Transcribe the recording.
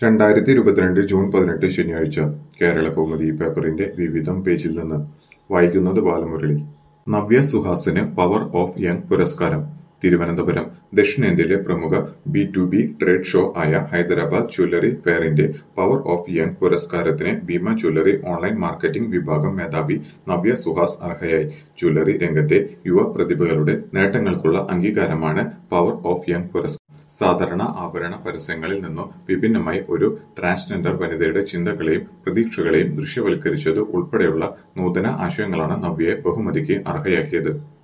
രണ്ടായിരത്തി ഇരുപത്തിരണ്ട് ജൂൺ പതിനെട്ട് ശനിയാഴ്ച കേരള കൗമുദി പേപ്പറിന്റെ വിവിധം പേജിൽ നിന്ന് വായിക്കുന്നത് ബാലമുരളി നവ്യ സുഹാസിന് പവർ ഓഫ് യങ് പുരസ്കാരം തിരുവനന്തപുരം ദക്ഷിണേന്ത്യയിലെ പ്രമുഖ B to B trade show ആയ ഹൈദരാബാദ് ജ്വല്ലറി ഫെയറിന്റെ പവർ ഓഫ് യങ് പുരസ്കാരത്തിന് ഭീമ ജ്വല്ലറി ഓൺലൈൻ മാർക്കറ്റിംഗ് വിഭാഗം മേധാവി നവ്യ സുഹാസ് അർഹയായി ജ്വല്ലറി രംഗത്തെ യുവ പ്രതിഭകളുടെ നേട്ടങ്ങൾക്കുള്ള അംഗീകാരമാണ് പവർ ഓഫ് യങ് പുരസ്കാരം സാധാരണ ആഭരണ പരസ്യങ്ങളിൽ നിന്നും വിഭിന്നമായി ഒരു ട്രാൻസ്ജെൻഡർ വനിതയുടെ ചിന്തകളെയും പ്രതീക്ഷകളെയും ദൃശ്യവൽക്കരിച്ചത് ഉൾപ്പെടെയുള്ള നൂതന ആശയങ്ങളാണ് നവ്യയെ ബഹുമതിക്ക് അർഹയാക്കിയത്